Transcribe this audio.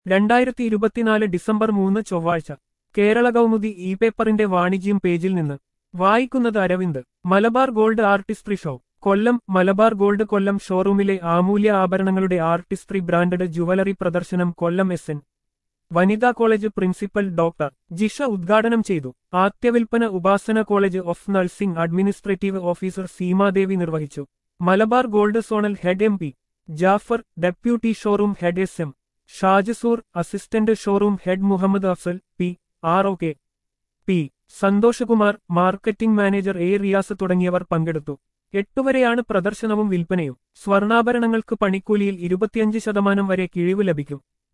രണ്ടായിരത്തി ഇരുപത്തിനാല് ഡിസംബർ മൂന്ന് ചൊവ്വാഴ്ച കേരള കൗമുദി ഇ പേപ്പറിന്റെ വാണിജ്യം പേജിൽ നിന്ന് വായിക്കുന്നത് Aravind Malabar gold artistry show Kollam Malabar gold Kollam ഷോറൂമിലെ ആമൂല്യ ആഭരണങ്ങളുടെ ആർട്ടിസ്ട്രി ബ്രാൻഡഡ് ജുവലറി പ്രദർശനം കൊല്ലം എസ് എൻ വനിതാ കോളേജ് പ്രിൻസിപ്പൽ ഡോക്ടർ ജിഷ ഉദ്ഘാടനം ചെയ്തു ആദ്യവിൽപ്പന Upasana college of nursing administrative officer Seemadevi നിർവഹിച്ചു Malabar gold zonal head M P Jafar deputy showroom head S M Shajasoor assistant showroom head Muhammad Afzal P R O K P Santhoshkumar marketing manager A Riyas തുടങ്ങിയവർ പങ്കെടുത്തു എട്ടുവരെയാണ് പ്രദർശനവും വിൽപ്പനയും സ്വർണ്ണാഭരണങ്ങൾക്ക് പണിക്കൂലിയിൽ ഇരുപത്തിയഞ്ച് ശതമാനം വരെ കിഴിവ് ലഭിക്കും